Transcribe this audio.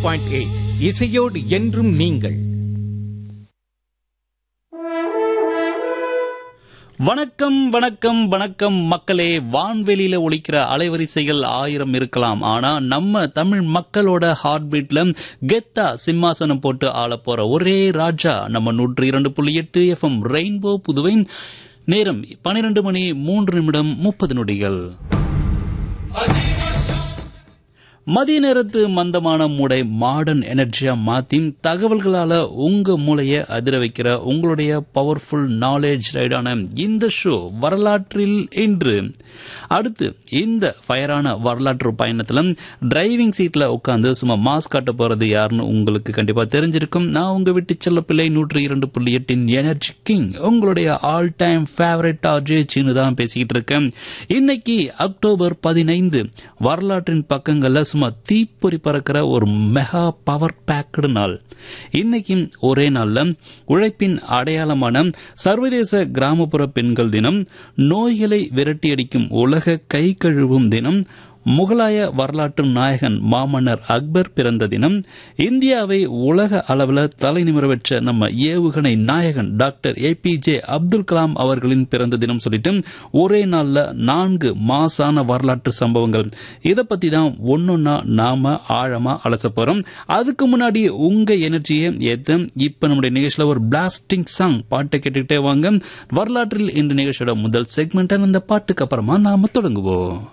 point eight இசையோடு என்றும் நீங்கள் வணக்கம் வணக்கம் வணக்கம் மக்களே வான்வெளியில ஒலிக்கிற அலைவரிசைகள் ஆயிரம் இருக்கலாம் ஆனா நம்ம தமிழ் மக்களோட ஹார்ட் பீட்ல கெத்தா சிம்மாசனம் போட்டு ஆள போற ஒரே ராஜா நம்ம நூற்றி இரண்டு புள்ளி எட்டு எஃப்எம் ரெயின்போ புதுவை நேரம் பன்னிரண்டு மணி மூன்று நிமிடம் முப்பது நொடிகள் மதிய நேரத்து மந்தமான மூடை மாடர்ன் எனர்ஜியா மாத்தி தகவல்களால உங்க மூளைய அதிர வைக்கிற உங்களுடைய பவர்ஃபுல் நாலேஜ் ரைடான இந்த ஷோ வரலாற்றில் இன்று அடுத்து இந்த ஃபயரான வரலாற்று பயணத்துல டிரைவிங் சீட்ல உட்காந்து சும்மா மாஸ் காட்ட போறது யாருன்னு உங்களுக்கு கண்டிப்பா தெரிஞ்சிருக்கும் நான் உங்க வீட்டு செல்ல பிள்ளை நூற்றி இரண்டு புள்ளி எட்டின் எனர்ஜி கிங் உங்களுடைய all time favourite RJ Seenu தான் பேசிக்கிட்டு இருக்கேன் இன்னைக்கு அக்டோபர் பதினைந்து வரலாற்றின் பக்கங்கள்ல சும்மா தீப்பொறி பறக்கிற ஒரு மெகா பவர் பேக்கடு நாள் இன்னைக்கு ஒரே நாள்ல உழைப்பின் அடையாளமான சர்வதேச கிராமப்புற பெண்கள் தினம் நோய்களை விரட்டியடிக்கும் உலக கை கழுவும் தினம் முகலாய வரலாற்று நாயகன் மாமன்னர் அக்பர் பிறந்த தினம் இந்தியாவை உலக அளவில் தலை நிமிர பெற்ற நம்ம ஏவுகணை நாயகன் டாக்டர் ஏபிஜே அப்துல் கலாம் அவர்களின் பிறந்த தினம் சொல்லிட்டு ஒரே நாள்ல நான்கு மாசான வரலாற்று சம்பவங்கள் இதை பத்தி தான் ஒன்னொன்னா நாம ஆழமா அலச போறோம் அதுக்கு முன்னாடி உங்க எனர்ஜியை ஏத்த இப்ப நம்முடைய நிகழ்ச்சியில ஒரு பிளாஸ்டிங் சாங் பாட்டை கேட்டுக்கிட்டே வாங்க வரலாற்றில் இந்த நிகழ்ச்சியோட முதல் செக்மெண்ட் அந்த பாட்டுக்கு அப்புறமா நாம தொடங்குவோம்